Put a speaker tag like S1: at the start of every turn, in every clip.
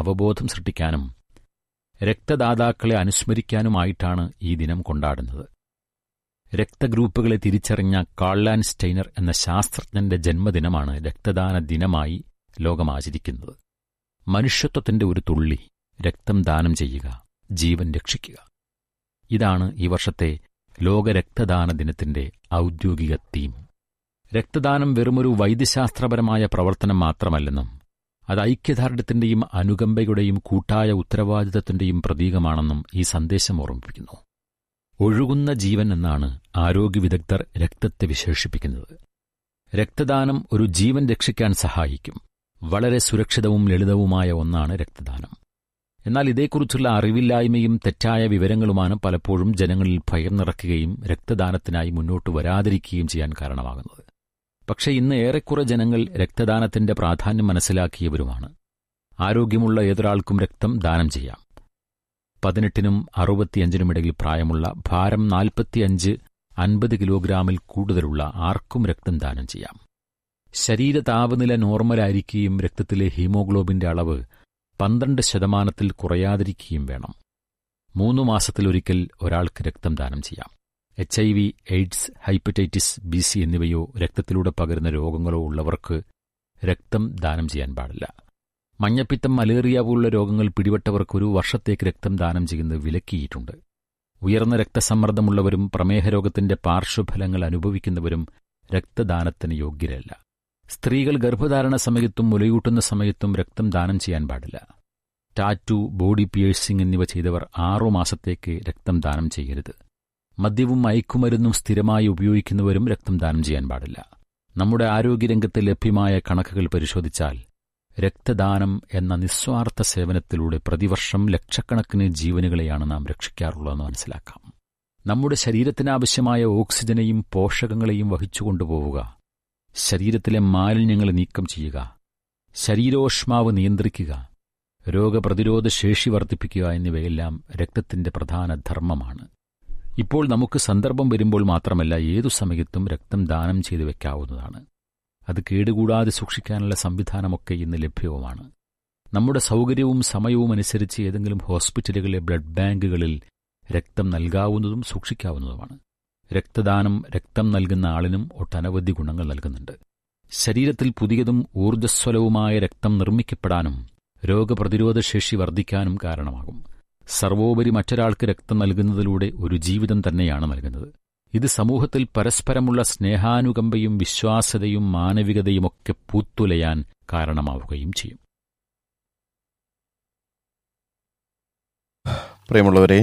S1: അവബോധം സൃഷ്ടിക്കാനും രക്തദാതാക്കളെ അനുസ്മരിക്കാനുമായിട്ടാണ് ഈ ദിനം കൊണ്ടാടുന്നത് രക്തഗ്രൂപ്പുകളെ തിരിച്ചറിഞ്ഞ കാൾലാൻ സ്റ്റൈനർ എന്ന ശാസ്ത്രജ്ഞന്റെ ജന്മദിനമാണ് രക്തദാന ദിനമായി ലോകമാചരിക്കുന്നത് മനുഷ്യത്വത്തിന്റെ ഒരു തുള്ളി രക്തം ദാനം ചെയ്യുക ജീവൻ രക്ഷിക്കുക ഇതാണ് ഈ വർഷത്തെ ലോക രക്തദാന ദിനത്തിന്റെ ഔദ്യോഗിക തീം രക്തദാനം വെറുമൊരു വൈദ്യശാസ്ത്രപരമായ പ്രവർത്തനം മാത്രമല്ലെന്നും അത് ഐക്യദാർഢ്യത്തിന്റെയും അനുകമ്പയുടെയും കൂട്ടായ ഉത്തരവാദിത്തത്തിന്റെയും പ്രതീകമാണെന്നും ഈ സന്ദേശം ഓർമ്മിപ്പിക്കുന്നു ഒഴുകുന്ന ജീവൻ എന്നാണ് ആരോഗ്യവിദഗ്ധർ രക്തത്തെ വിശേഷിപ്പിക്കുന്നത് രക്തദാനം ഒരു ജീവൻ രക്ഷിക്കാൻ സഹായിക്കും വളരെ സുരക്ഷിതവും ലളിതവുമായ ഒന്നാണ് രക്തദാനം എന്നാൽ ഇതേക്കുറിച്ചുള്ള അറിവില്ലായ്മയും തെറ്റായ വിവരങ്ങളുമാണ് പലപ്പോഴും ജനങ്ങളിൽ ഭയം നിറയ്ക്കുകയും രക്തദാനത്തിനായി മുന്നോട്ട് വരാതിരിക്കുകയും ചെയ്യാൻ കാരണമാകുന്നത് പക്ഷേ ഇന്ന് ഏറെക്കുറെ ജനങ്ങൾ രക്തദാനത്തിന്റെ പ്രാധാന്യം മനസ്സിലാക്കിയവരുമാണ് ആരോഗ്യമുള്ള ഏതൊരാൾക്കും രക്തം ദാനം ചെയ്യാം പതിനെട്ടിനും അറുപത്തിയഞ്ചിനുമിടയിൽ പ്രായമുള്ള ഭാരം നാൽപ്പത്തിയഞ്ച് അൻപത് കിലോഗ്രാമിൽ കൂടുതലുള്ള ആർക്കും രക്തം ദാനം ചെയ്യാം ശരീര താപനില നോർമലായിരിക്കുകയും രക്തത്തിലെ ഹീമോഗ്ലോബിന്റെ അളവ് പന്ത്രണ്ട് ശതമാനത്തിൽ കുറയാതിരിക്കുകയും വേണം മൂന്നു മാസത്തിലൊരിക്കൽ ഒരാൾക്ക് രക്തം ദാനം ചെയ്യാം H I V AIDS hepatitis B C എന്നിവയോ രക്തത്തിലൂടെ പകരുന്ന രോഗങ്ങളോ ഉള്ളവർക്ക് രക്തം ദാനം ചെയ്യാൻ പാടില്ല മഞ്ഞപ്പിത്തം മലേറിയ പോലുള്ള രോഗങ്ങൾ പിടിപെട്ടവർക്ക് ഒരു വർഷത്തേക്ക് രക്തം ദാനം ചെയ്യുന്നത് വിലക്കിയിട്ടുണ്ട് ഉയർന്ന രക്തസമ്മർദ്ദമുള്ളവരും പ്രമേഹ രോഗത്തിന്റെ പാർശ്വഫലങ്ങൾ അനുഭവിക്കുന്നവരും രക്തദാനത്തിന് യോഗ്യരല്ല സ്ത്രീകൾ ഗർഭധാരണ സമയത്തും മുലയൂട്ടുന്ന സമയത്തും രക്തം ദാനം ചെയ്യാൻ പാടില്ല ടാറ്റു ബോഡി പിയേഴ്സിംഗ് എന്നിവ ചെയ്തവർ ആറു മാസത്തേക്ക് രക്തം ദാനം ചെയ്യരുത് മദ്യവും മയക്കുമരുന്നും സ്ഥിരമായി ഉപയോഗിക്കുന്നവരും രക്തം ദാനം ചെയ്യാൻ പാടില്ല നമ്മുടെ ആരോഗ്യരംഗത്ത് ലഭ്യമായ കണക്കുകൾ പരിശോധിച്ചാൽ രക്തദാനം എന്ന നിസ്വാർത്ഥ സേവനത്തിലൂടെ പ്രതിവർഷം ലക്ഷക്കണക്കിന് ജീവനുകളെയാണ് നാം രക്ഷിക്കാറുള്ളതെന്ന് മനസ്സിലാക്കാം നമ്മുടെ ശരീരത്തിനാവശ്യമായ ഓക്സിജനെയും പോഷകങ്ങളെയും വഹിച്ചുകൊണ്ടുപോവുക ശരീരത്തിലെ മാലിന്യങ്ങളെ നീക്കം ചെയ്യുക ശരീരോഷ്മാവ് നിയന്ത്രിക്കുക രോഗപ്രതിരോധ ശേഷി വർദ്ധിപ്പിക്കുക എന്നിവയെല്ലാം രക്തത്തിന്റെ പ്രധാന ധർമ്മമാണ് ഇപ്പോൾ നമുക്ക് സന്ദർഭം വരുമ്പോൾ മാത്രമല്ല ഏതു സമയത്തും രക്തം ദാനം ചെയ്തു വെക്കാവുന്നതാണ് അത് കേടുകൂടാതെ സൂക്ഷിക്കാനുള്ള സംവിധാനമൊക്കെ ഇന്ന് ലഭ്യവുമാണ് നമ്മുടെ സൗകര്യവും സമയവും അനുസരിച്ച് ഏതെങ്കിലും ഹോസ്പിറ്റലുകളിലെ ബ്ലഡ് ബാങ്കുകളിൽ രക്തം നൽകാവുന്നതും സൂക്ഷിക്കാവുന്നതുമാണ് രക്തദാനം രക്തം നൽകുന്ന ആളിനും ഒട്ടനവധി ഗുണങ്ങൾ നൽകുന്നുണ്ട് ശരീരത്തിൽ പുതിയതും ഊർജ്ജസ്വലവുമായ രക്തം നിർമ്മിക്കപ്പെടാനും രോഗപ്രതിരോധ ശേഷി വർദ്ധിക്കാനും കാരണമാകും സർവോപരി മറ്റൊരാൾക്ക് രക്തം നൽകുന്നതിലൂടെ ഒരു ജീവിതം തന്നെയാണ് നൽകുന്നത് ഇത് സമൂഹത്തിൽ പരസ്പരമുള്ള സ്നേഹാനുകമ്പയും വിശ്വാസതയും മാനവികതയുമൊക്കെ പൂത്തുലയാൻ കാരണമാവുകയും ചെയ്യും
S2: പ്രിയമുള്ളവരെ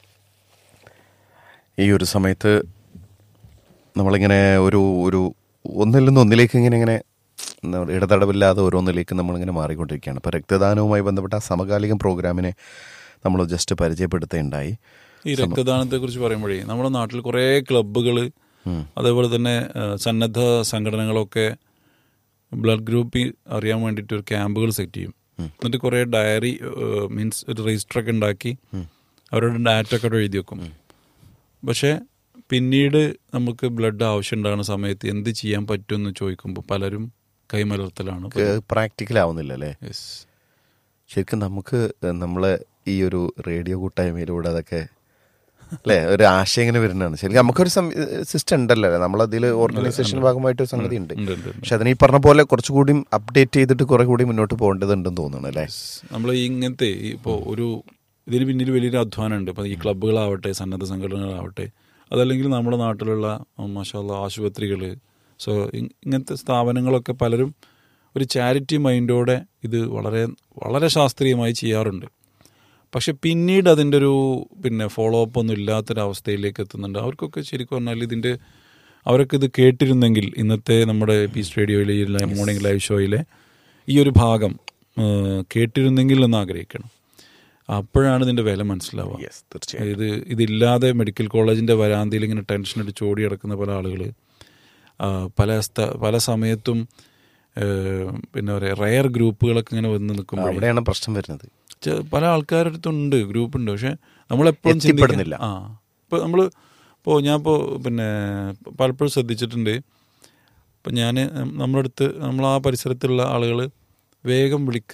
S2: ഈ ഒരു സമയത്ത് നമ്മളിങ്ങനെ ഒരു ഒരു ഒന്നിൽ നിന്ന് ഒന്നിലേക്ക് ഇങ്ങനെ ഇങ്ങനെ എന്താ പറയുക, ഇടതടവില്ലാതെ ഓരോന്നിലേക്ക് നമ്മളിങ്ങനെ മാറിക്കൊണ്ടിരിക്കുകയാണ് അപ്പോൾ രക്തദാനവുമായി ബന്ധപ്പെട്ട ആ സമകാലിക പ്രോഗ്രാമിനെ നമ്മൾ ജസ്റ്റ് പരിചയപ്പെടുത്തേണ്ടായി
S3: ഈ രക്തദാനത്തെ കുറിച്ച് പറയുമ്പോഴേ നമ്മുടെ നാട്ടിൽ കുറേ ക്ലബ്ബുകൾ അതേപോലെ തന്നെ ആ, സന്നദ്ധ സംഘടനകളൊക്കെ ബ്ലഡ് ഗ്രൂപ്പ് അറിയാൻ വേണ്ടിയിട്ട് ഒരു ക്യാമ്പുകൾ സെറ്റ് ചെയ്യും എന്നിട്ട് കുറേ ഡയറി മീൻസ് ഒരു രജിസ്റ്റർ ഒക്കെ ഉണ്ടാക്കി അവരുടെ ഡാറ്റ ഒക്കെ അവിടെ എഴുതി വെക്കും പക്ഷേ പിന്നീട് നമുക്ക് ബ്ലഡ് ആവശ്യം ഉണ്ടാകുന്ന സമയത്ത് എന്ത് ചെയ്യാൻ പറ്റുമെന്ന് ചോദിക്കുമ്പോൾ പലരും കൈമലർത്തലാണ്
S2: പ്രാക്ടിക്കൽ ആവുന്നില്ല അല്ലേ
S3: Yes.
S2: ശരിക്കും നമുക്ക് നമ്മളെ ഈ ഒരു റേഡിയോ കൂട്ടായ്മയിലൂടെ അതൊക്കെ അല്ലേ ഒരു ആശയം ഇങ്ങനെ വരുന്നതാണ് ശരിക്കും നമുക്കൊരു സിസ്റ്റം ഉണ്ടല്ലോ അല്ലേ നമ്മളതിൽ ഓർഗനൈസേഷൻ ഭാഗമായിട്ട് ഒരു സംഗതി ഉണ്ട്
S3: ഉണ്ട്, ഉണ്ട്, ഉണ്ട്.
S2: പക്ഷെ അതിന് ഈ പറഞ്ഞ പോലെ കുറച്ചുകൂടി അപ്ഡേറ്റ് ചെയ്തിട്ട് കുറെ കൂടി മുന്നോട്ട് പോകേണ്ടതുണ്ടെന്ന് തോന്നുന്നു അല്ലേ
S3: നമ്മൾ ഇങ്ങനത്തെ ഇപ്പോൾ ഒരു ഇതിന് പിന്നിൽ വലിയൊരു അധ്വാനമുണ്ട് ഇപ്പം ഈ ക്ലബ്ബുകളാവട്ടെ സന്നദ്ധ സംഘടനകളാവട്ടെ അതല്ലെങ്കിൽ നമ്മുടെ നാട്ടിലുള്ള മഷാല്ല ആശുപത്രികൾ സോ ഇങ്ങനത്തെ സ്ഥാപനങ്ങളൊക്കെ പലരും ഒരു ചാരിറ്റി മൈൻഡോടെ ഇത് വളരെ വളരെ ശാസ്ത്രീയമായി ചെയ്യാറുണ്ട് പക്ഷെ പിന്നീട് അതിൻ്റെ ഒരു പിന്നെ ഫോളോ അപ്പ് ഒന്നും ഇല്ലാത്തൊരവസ്ഥയിലേക്ക് എത്തുന്നുണ്ട് അവർക്കൊക്കെ ശരിക്കും പറഞ്ഞാൽ ഇതിൻ്റെ അവരൊക്കെ ഇത് കേട്ടിരുന്നെങ്കിൽ ഇന്നത്തെ നമ്മുടെ പീസ് റേഡിയോയിലെ ഈ മോർണിംഗ് ലൈവ് ഷോയിലെ ഈ ഒരു ഭാഗം ആ, കേട്ടിരുന്നെങ്കിൽ എന്ന് ആഗ്രഹിക്കണം അപ്പോഴാണ് ഇതിൻ്റെ വില മനസ്സിലാവുക
S2: യെസ് തീർച്ചയായും
S3: ഇത് ഇതില്ലാതെ മെഡിക്കൽ കോളേജിൻ്റെ വരാന്തയിൽ ഇങ്ങനെ ടെൻഷൻ അടിച്ച് ഓടി കിടക്കുന്ന പല ആളുകൾ പല സ്ഥ പല സമയത്തും ആ, പിന്നെ പറയുക റയർ ഗ്രൂപ്പുകളൊക്കെ ഇങ്ങനെ വന്ന് നിൽക്കുമ്പോൾ
S2: അവിടെയാണ് പ്രശ്നം വരുന്നത്
S3: ചെ- പല ആൾക്കാരുടെ അടുത്തുണ്ട് ഗ്രൂപ്പ് ഉണ്ട് പക്ഷെ നമ്മളെപ്പോഴും
S2: എത്തിപ്പെടുന്നില്ല.
S3: ആ ഇപ്പോൾ നമ്മൾ ഇപ്പോൾ ഞാൻ ഇപ്പോൾ പിന്നെ പലപ്പോഴും ശ്രദ്ധിച്ചിട്ടുണ്ട് ഇപ്പം ഞാൻ നമ്മുടെ അടുത്ത് നമ്മൾ ആ പരിസരത്തുള്ള ആളുകൾ വേഗം വിളിക്കുക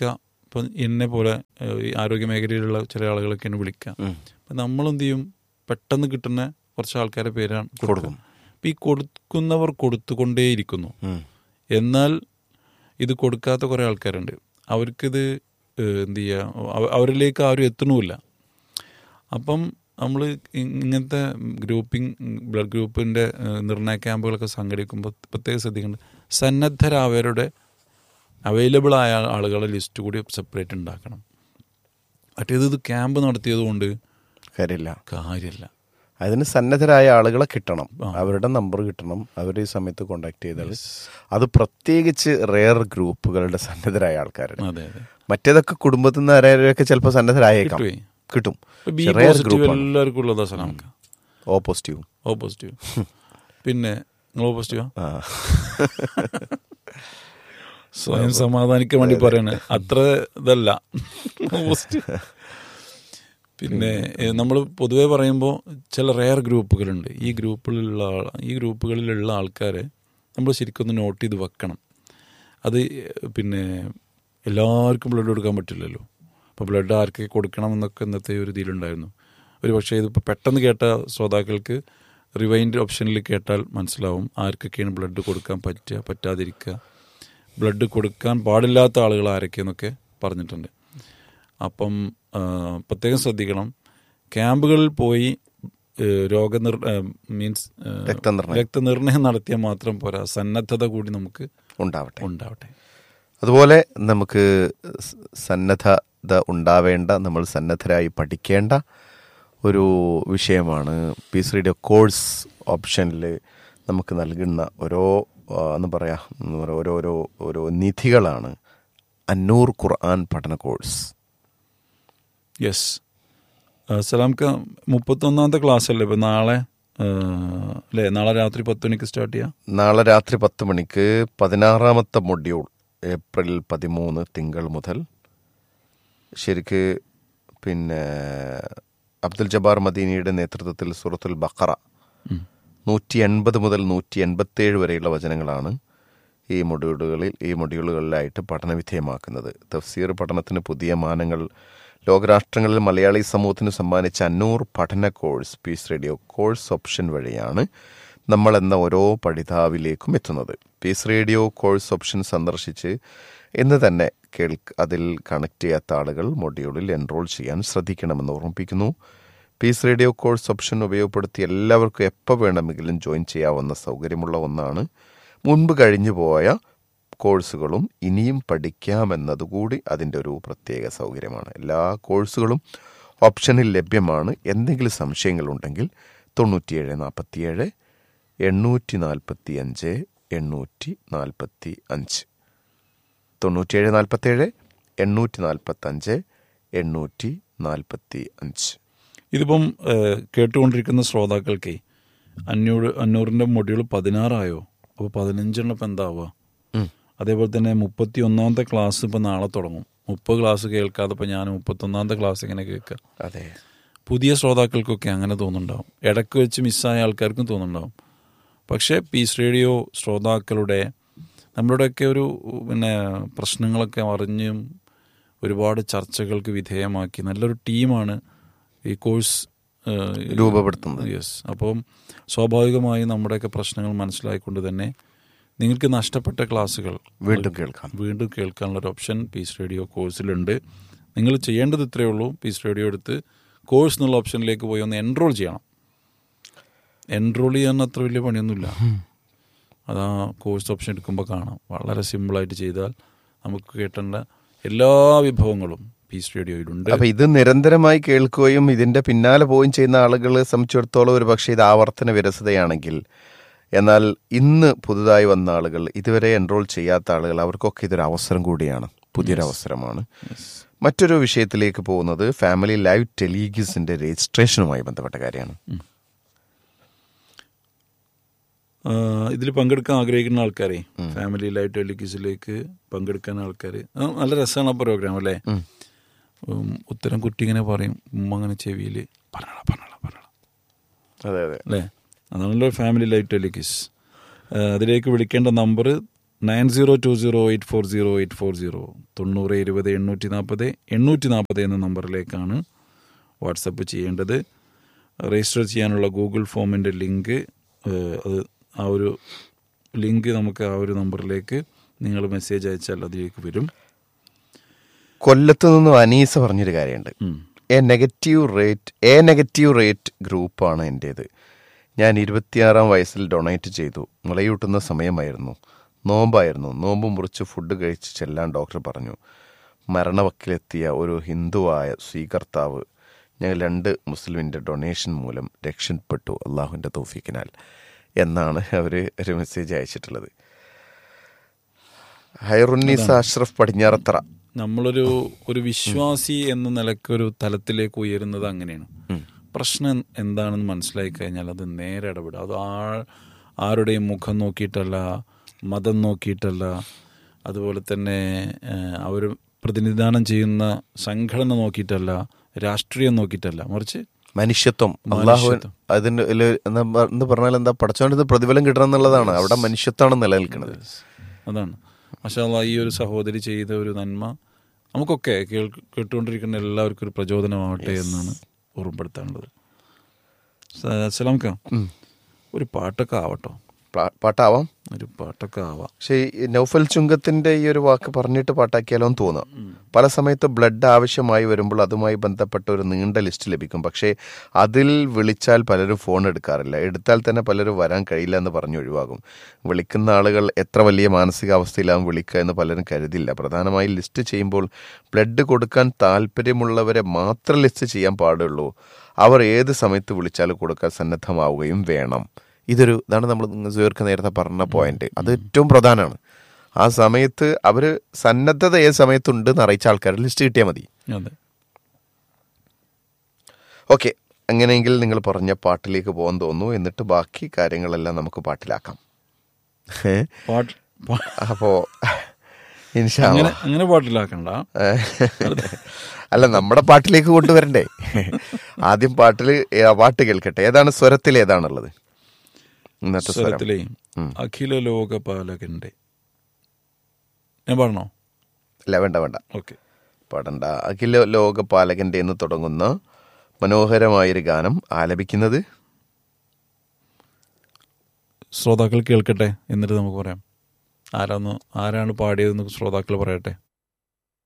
S3: ഇപ്പം എന്നെ പോലെ ഏഹ്, ഈ ആരോഗ്യ മേഖലയിലുള്ള ചില ആളുകളൊക്കെ എന്നെ വിളിക്കാം
S2: ഉം.
S3: അപ്പം നമ്മളെന്ത് ചെയ്യും പെട്ടെന്ന് കിട്ടുന്ന കുറച്ച് ആൾക്കാരെ പേരാണ് കൊടുക്കും
S2: കൊടുക്കും.
S3: അപ്പം ഈ കൊടുക്കുന്നവർ കൊടുത്തുകൊണ്ടേയിരിക്കുന്നു
S2: ഉം.
S3: എന്നാൽ ഇത് കൊടുക്കാത്ത കുറേ ആൾക്കാരുണ്ട് അവർക്കിത് ഏഹ്, എന്ത് ചെയ്യുക അവ- അവരിലേക്ക് ആരും എത്തണമില്ല അപ്പം നമ്മൾ ഇങ്ങനത്തെ ഗ്രൂപ്പിംഗ് ബ്ലഡ് ഗ്രൂപ്പിൻ്റെ നിർണയ ക്യാമ്പുകളൊക്കെ സംഘടിപ്പിക്കുമ്പോൾ പ്രത്യേകം ശ്രദ്ധിക്കേണ്ടത് സന്നദ്ധരായവരുടെ അവൈലബിൾ ആയ ആളുകളുടെ ലിസ്റ്റ് കൂടി സെപ്പറേറ്റ് ഉണ്ടാക്കണം മറ്റേത് ഇത് ക്യാമ്പ് നടത്തിയത് കൊണ്ട്
S2: കാര്യമില്ല
S3: കാര്യമില്ല
S2: അതിന് സന്നദ്ധരായ ആളുകളെ കിട്ടണം
S3: ആ.
S2: അവരുടെ നമ്പർ കിട്ടണം അവർ ഈ സമയത്ത് കോണ്ടാക്ട് ചെയ്താൽ അത് പ്രത്യേകിച്ച് റെയർ ഗ്രൂപ്പുകളുടെ സന്നദ്ധരായ ആൾക്കാരുടെ
S3: അതെ അതെ
S2: മറ്റേതൊക്കെ കുടുംബത്തിൽ നിന്ന് ആരെയൊക്കെ ചിലപ്പോൾ സന്നദ്ധരായേക്കാം
S3: കിട്ടുവേ.
S2: കിട്ടും
S3: ബി
S2: റെയർ
S3: പോസിറ്റീവ്
S2: ഗ്രൂപ്പാണ്
S3: എല്ലാവർക്കും ഉള്ളതാ സലാമക്ക
S2: ഓ പോസിറ്റീവ്
S3: ഓ പോസിറ്റീവ് പിന്നെ നിങ്ങൾ ഓ പോസിറ്റീവാ
S2: ആ
S3: സ്വയം സമാധാനിക്കാൻ വേണ്ടി പറയണേ അത്ര ഇതല്ല പോസിറ്റീവ് പിന്നെ നമ്മൾ പൊതുവെ പറയുമ്പോൾ ചില റെയർ ഗ്രൂപ്പുകളുണ്ട് ഈ ഗ്രൂപ്പിലുള്ള ആൾ ഈ ഗ്രൂപ്പുകളിലുള്ള ആൾക്കാരെ നമ്മൾ ശരിക്കൊന്ന് നോട്ട് ചെയ്ത് വെക്കണം അത് പിന്നെ എല്ലാവർക്കും ബ്ലഡ് കൊടുക്കാൻ പറ്റില്ലല്ലോ അപ്പോൾ ബ്ലഡ് ആർക്കൊക്കെ കൊടുക്കണം എന്നൊക്കെ ഇന്നത്തെ ഒരു ഇതിലുണ്ടായിരുന്നു ഒരു പക്ഷേ ഇതിപ്പോൾ പെട്ടെന്ന് കേട്ട ശ്രോതാക്കൾക്ക് റിവൈൻഡ് ഓപ്ഷനിൽ കേട്ടാൽ മനസ്സിലാവും ആർക്കൊക്കെയാണ് ബ്ലഡ് കൊടുക്കാൻ പറ്റുക പറ്റാതിരിക്കുക ബ്ലഡ് കൊടുക്കാൻ പാടില്ലാത്ത ആളുകൾ ആരൊക്കെയെന്നൊക്കെ പറഞ്ഞിട്ടുണ്ട് അപ്പം ആ, പ്രത്യേകം ശ്രദ്ധിക്കണം ക്യാമ്പുകളിൽ പോയി ഏഹ്, രോഗനിർ മീൻസ്
S2: രക്തനിർണയം.
S3: രക്തനിർണയം നടത്തിയാൽ മാത്രം പോരാ സന്നദ്ധത കൂടി നമുക്ക്
S2: ഉണ്ടാവട്ടെ
S3: ഉണ്ടാവട്ടെ
S2: അതുപോലെ നമുക്ക് സ് സന്നദ്ധത ഉണ്ടാവേണ്ട നമ്മൾ സന്നദ്ധരായി പഠിക്കേണ്ട ഒരു വിഷയമാണ് പീസ് റേഡിയോ കോഴ്സ് ഓപ്ഷനിൽ നമുക്ക് നൽകുന്ന ഓരോ ആ, എന്താ പറയുക ഓരോരോ ഓരോ നിധികളാണ് അന്നൂർ ഖുർആൻ പഠന കോഴ്സ്
S3: യെസ് സലാംക്ക് മുപ്പത്തൊന്നാമത്തെ ക്ലാസ് അല്ലേ ഇപ്പം നാളെ ആ, അല്ലേ നാളെ രാത്രി പത്ത് മണിക്ക് സ്റ്റാർട്ട് ചെയ്യാം
S2: നാളെ രാത്രി പത്ത് മണിക്ക് പതിനാറാമത്തെ മൊഡ്യൂൾ ഏപ്രിൽ പതിമൂന്ന് തിങ്കൾ മുതൽ ശരിക്ക് പിന്നെ അബ്ദുൽ ജബ്ബാർ മദീനിയുടെ നേതൃത്വത്തിൽ സൂറത്തുൽ ബഖറ
S3: ഉം.
S2: നൂറ്റി എൺപത് മുതൽ നൂറ്റി എൺപത്തേഴ് വരെയുള്ള വചനങ്ങളാണ് ഈ മൊഡ്യൂളുകളിൽ ഈ മൊഡ്യൂളുകളിലായിട്ട് പഠനവിധേയമാക്കുന്നത് തഫ്സീർ പഠനത്തിന് പുതിയ മാനങ്ങൾ ലോകരാഷ്ട്രങ്ങളിൽ മലയാളി സമൂഹത്തിന് സമ്മാനിച്ച അന്നൂർ പഠന course peace radio course option വഴിയാണ് നമ്മൾ എന്ന ഓരോ പഠിതാവിലേക്കും എത്തുന്നത് പീസ് റേഡിയോ കോഴ്സ് ഓപ്ഷൻ സന്ദർശിച്ച് ഇന്ന് തന്നെ കേൾക്ക് അതിൽ കണക്ട് ചെയ്യാത്ത ആളുകൾ മൊഡ്യൂളിൽ എൻറോൾ ചെയ്യാൻ ശ്രദ്ധിക്കണമെന്ന് ഓർമ്മിപ്പിക്കുന്നു പീസ് റേഡിയോ കോഴ്സ് ഓപ്ഷൻ ഉപയോഗപ്പെടുത്തി എല്ലാവർക്കും എപ്പോൾ വേണമെങ്കിലും ജോയിൻ ചെയ്യാവുന്ന സൗകര്യമുള്ള ഒന്നാണ് മുൻപ് കഴിഞ്ഞു പോയ കോഴ്സുകളും ഇനിയും പഠിക്കാമെന്നതുകൂടി അതിൻ്റെ ഒരു പ്രത്യേക സൗകര്യമാണ് എല്ലാ കോഴ്സുകളും ഓപ്ഷനിൽ ലഭ്യമാണ് എന്തെങ്കിലും സംശയങ്ങളുണ്ടെങ്കിൽ തൊണ്ണൂറ്റിയേഴ് നാൽപ്പത്തിയേഴ് എണ്ണൂറ്റി നാൽപ്പത്തി അഞ്ച് എണ്ണൂറ്റി നാൽപ്പത്തി അഞ്ച് തൊണ്ണൂറ്റിയേഴ് നാൽപ്പത്തേഴ് എണ്ണൂറ്റി നാൽപ്പത്തഞ്ച് എണ്ണൂറ്റി നാൽപ്പത്തി അഞ്ച്
S3: ഇതിപ്പം ഏഹ്, കേട്ടുകൊണ്ടിരിക്കുന്ന ശ്രോതാക്കൾക്ക് അഞ്ഞൂറ് അഞ്ഞൂറിൻ്റെ മൊഡ്യൂൾ പതിനാറായോ അപ്പോൾ പതിനഞ്ചെണ്ണം ഇപ്പം എന്താവുക
S2: ഉം.
S3: അതേപോലെ തന്നെ മുപ്പത്തി ഒന്നാമത്തെ ക്ലാസ് ഇപ്പം നാളെ തുടങ്ങും മുപ്പത് ക്ലാസ് കേൾക്കാതെ ഇപ്പം ഞാൻ മുപ്പത്തൊന്നാമത്തെ ക്ലാസ് എങ്ങനെ കേൾക്കുക
S2: അതെ
S3: പുതിയ ശ്രോതാക്കൾക്കൊക്കെ അങ്ങനെ തോന്നുന്നുണ്ടാവും ഇടയ്ക്ക് വെച്ച് മിസ്സായ ആൾക്കാർക്കും തോന്നുന്നുണ്ടാവും പക്ഷേ പീസ് റേഡിയോ ശ്രോതാക്കളുടെ നമ്മളുടെയൊക്കെ ഒരു പിന്നെ പ്രശ്നങ്ങളൊക്കെ അറിഞ്ഞും ഒരുപാട് ചർച്ചകൾക്ക് വിധേയമാക്കി നല്ലൊരു ടീമാണ് ഈ കോഴ്സ്
S2: രൂപപ്പെടുത്തുന്നത്.
S3: യെസ് അപ്പം സ്വാഭാവികമായും നമ്മുടെയൊക്കെ പ്രശ്നങ്ങൾ മനസ്സിലായിക്കൊണ്ട് തന്നെ നിങ്ങൾക്ക് നഷ്ടപ്പെട്ട ക്ലാസ്സുകൾ
S2: വീണ്ടും കേൾക്കാം
S3: വീണ്ടും കേൾക്കാനുള്ള ഒരു ഓപ്ഷൻ പീസ് റേഡിയോ കോഴ്സിലുണ്ട് നിങ്ങൾ ചെയ്യേണ്ടത് ഇത്രയേ ഉള്ളൂ പീസ് റേഡിയോ എടുത്ത് കോഴ്സ് എന്നുള്ള ഓപ്ഷനിലേക്ക് പോയി ഒന്ന് എൻറോൾ ചെയ്യണം എൻറോൾ ചെയ്യാൻ അത്ര വലിയ പണിയൊന്നുമില്ല അത് ആ കോഴ്സ് ഓപ്ഷൻ എടുക്കുമ്പോൾ കാണാം വളരെ സിമ്പിളായിട്ട് ചെയ്താൽ നമുക്ക് കേട്ടേണ്ട എല്ലാ വിഭവങ്ങളും പീസ് റേഡിയോയിലുണ്ട്
S2: അപ്പൊ ഇത് നിരന്തരമായി കേൾക്കുകയും ഇതിന്റെ പിന്നാലെ പോവുകയും ചെയ്യുന്ന ആളുകളെ സംബന്ധിച്ചിടത്തോളം ഒരു പക്ഷേ ഇത് ആവർത്തന വിരസതയാണെങ്കിൽ എന്നാൽ ഇന്ന് പുതുതായി വന്ന ആളുകൾ ഇതുവരെ എൻറോൾ ചെയ്യാത്ത ആളുകൾ അവർക്കൊക്കെ ഇതൊരു അവസരം കൂടിയാണ് പുതിയൊരു അവസരമാണ് മറ്റൊരു വിഷയത്തിലേക്ക് പോകുന്നത് ഫാമിലി ലൈവ് ടെലിഗിസിന്റെ രജിസ്ട്രേഷനുമായി ബന്ധപ്പെട്ട കാര്യമാണ്
S3: ഇതിൽ പങ്കെടുക്കാൻ ആഗ്രഹിക്കുന്ന ആൾക്കാരെ ഫാമിലി ലൈഫ് ടെലിക്യൂസിലേക്ക് പങ്കെടുക്കാൻ ആൾക്കാർ നല്ല രസമാണ് ആ പ്രോഗ്രാം അല്ലേ
S2: ഉം.
S3: ഉം, ഉത്തരം കുട്ടി ഇങ്ങനെ പറയും ഉമ്മ അങ്ങനെ ചെവിയിൽ പറഞ്ഞോളാം പറഞ്ഞോളാം പറഞ്ഞോളാം
S2: അതെ അതെ
S3: അല്ലേ അതാണല്ലോ ഫാമിലി ലൈഫ് ടെലിക്യൂസ് അതിലേക്ക് വിളിക്കേണ്ട number nine zero two zero eight four zero eight four zero തൊണ്ണൂറ് ഇരുപത് എണ്ണൂറ്റി നാൽപ്പത് എണ്ണൂറ്റി നാൽപ്പത് എന്ന നമ്പറിലേക്കാണ് വാട്സപ്പ് ചെയ്യേണ്ടത് രജിസ്റ്റർ ചെയ്യാനുള്ള ഗൂഗിൾ ഫോമിൻ്റെ ലിങ്ക് ഏഹ്, അത് ആ ഒരു ലിങ്ക് നമുക്ക് ആ ഒരു നമ്പറിലേക്ക് നിങ്ങൾ മെസ്സേജ് അയച്ചാൽ അതിലേക്ക് വരും
S2: കൊല്ലത്ത് നിന്നും അനീസ പറഞ്ഞൊരു കാര്യമുണ്ട്
S3: ഉം.
S2: A negative rate A negative rate ഗ്രൂപ്പാണ് എൻ്റേത് ഞാൻ ഇരുപത്തിയാറാം വയസ്സിൽ ഡൊണേറ്റ് ചെയ്തു മുളയൂട്ടുന്ന സമയമായിരുന്നു നോമ്പായിരുന്നു നോമ്പ് മുറിച്ച് ഫുഡ് കഴിച്ച് ചെല്ലാൻ ഡോക്ടർ പറഞ്ഞു മരണവക്കിലെത്തിയ ഒരു ഹിന്ദുവായ സ്വീകർത്താവ് ഞങ്ങൾ രണ്ട് മുസ്ലിമിൻ്റെ ഡൊണേഷൻ മൂലം രക്ഷപ്പെട്ടു അള്ളാഹുവിൻ്റെ തൗഫീക്കിനാൽ എന്നാണ് അവർ ഒരു മെസ്സേജ് അയച്ചിട്ടുള്ളത് ഹൈറുന്നീസ അഷ്റഫ് പടിഞ്ഞാറത്തറ
S3: നമ്മളൊരു ഒരു വിശ്വാസി എന്ന നിലയ്ക്ക് ഒരു തലത്തിലേക്ക് ഉയരുന്നത് അങ്ങനെയാണ് പ്രശ്നം എന്താണെന്ന് മനസ്സിലായി കഴിഞ്ഞാൽ അത് നേരെ ഇടപെടുക അത് ആ ആരുടെയും മുഖം നോക്കിയിട്ടല്ല മതം നോക്കിയിട്ടല്ല അതുപോലെ തന്നെ അവർ പ്രതിനിധാനം ചെയ്യുന്ന സംഘടന നോക്കിയിട്ടല്ല രാഷ്ട്രീയം നോക്കിയിട്ടല്ല മറിച്ച്
S2: മനുഷ്യത്വം അള്ളാഹു
S3: മനുഷ്യത്വം.
S2: അതിന് ഇതില് എന്താ പ- എന്ന് പറഞ്ഞാൽ എന്താ പഠിച്ചോണ്ട് പ്രതിഫലം കിട്ടണം എന്നുള്ളതാണ് അവിടെ മനുഷ്യത്വമാണ് നിലനിൽക്കുന്നത്
S3: അതാണ് മഷാല്ല ഈ ഒരു സഹോദരി ചെയ്ത ഒരു നന്മ നമുക്കൊക്കെ കേൾ കേട്ടുകൊണ്ടിരിക്കുന്ന എല്ലാവർക്കും ഒരു പ്രചോദനമാവട്ടെ എന്നാണ് ഓർമ്മപ്പെടുത്താനുള്ളത് സലാംക്ക ഒരു പാട്ടൊക്കെ ആവട്ടോ
S2: പാ- പാട്ടാവാം
S3: ഒരു പാട്ടൊക്കെ ആവാം
S2: പക്ഷേ ഈ നൗഫൽ ചുങ്കത്തിന്റെ ഈ ഒരു വാക്ക് പറഞ്ഞിട്ട് പാട്ടാക്കിയാലോ എന്ന് തോന്നാം പല സമയത്ത് ബ്ലഡ് ആവശ്യമായി വരുമ്പോൾ അതുമായി ബന്ധപ്പെട്ട ഒരു നീണ്ട ലിസ്റ്റ് ലഭിക്കും പക്ഷേ അതിൽ വിളിച്ചാൽ പലരും ഫോൺ എടുക്കാറില്ല എടുത്താൽ തന്നെ പലരും വരാൻ കഴിയില്ല എന്ന് പറഞ്ഞു ഒഴിവാകും വിളിക്കുന്ന ആളുകൾ എത്ര വലിയ മാനസികാവസ്ഥയിലാവും വിളിക്കുക എന്ന് പലരും കരുതില്ല പ്രധാനമായും ലിസ്റ്റ് ചെയ്യുമ്പോൾ ബ്ലഡ് കൊടുക്കാൻ താല്പര്യമുള്ളവരെ മാത്രം ലിസ്റ്റ് ചെയ്യാൻ പാടുള്ളൂ അവർ ഏത് സമയത്ത് വിളിച്ചാലും കൊടുക്കാൻ സന്നദ്ധമാവുകയും വേണം ഇതൊരു ഇതാണ് നമ്മൾ സുഹൃക്ക് നേരത്തെ പറഞ്ഞ പോയിന്റ് അത് ഏറ്റവും പ്രധാനമാണ് ആ സമയത്ത് അവര് സന്നദ്ധത ഏത് സമയത്തുണ്ട് എന്ന് അറിയിച്ച ആൾക്കാർ ലിസ്റ്റ് കിട്ടിയാൽ മതി
S3: അതെ
S2: ഓക്കെ അങ്ങനെയെങ്കിൽ നിങ്ങൾ പറഞ്ഞ പാട്ടിലേക്ക് പോകാൻ തോന്നുന്നു എന്നിട്ട് ബാക്കി കാര്യങ്ങളെല്ലാം നമുക്ക് പാട്ടിലാക്കാം ഏ?
S3: പാട്ട് പാ-
S2: അപ്പോ ഇൻഷാ അല്ലാ.
S3: അങ്ങനെ അങ്ങനെ പാട്ടിലാക്കണ്ട
S2: ഏ? അല്ല നമ്മുടെ പാട്ടിലേക്ക് കൊണ്ടുവരണ്ടേ ആദ്യം പാട്ടിൽ ആ പാട്ട് കേൾക്കട്ടെ ഏതാണ് സ്വരത്തിൽ ഏതാണുള്ളത് ഇന്നത്തെ സ്വരം
S3: സ്വരത്തിലെ അഖില ലോകപാലകന്റെ ഞാൻ പറഞ്ഞോ
S2: അല്ല വേണ്ട വേണ്ട
S3: ഓക്കെ
S2: പാടണ്ട അഖില ലോക പാലകന്റെ എന്ന് തുടങ്ങുന്ന മനോഹരമായൊരു ഗാനം ആലപിക്കുന്നത്
S3: ശ്രോതാക്കൾ കേൾക്കട്ടെ എന്നിട്ട് നമുക്ക് പറയാം ആരാന്ന് ആരാണ് പാടിയതെന്ന് ശ്രോതാക്കൾ പറയട്ടെ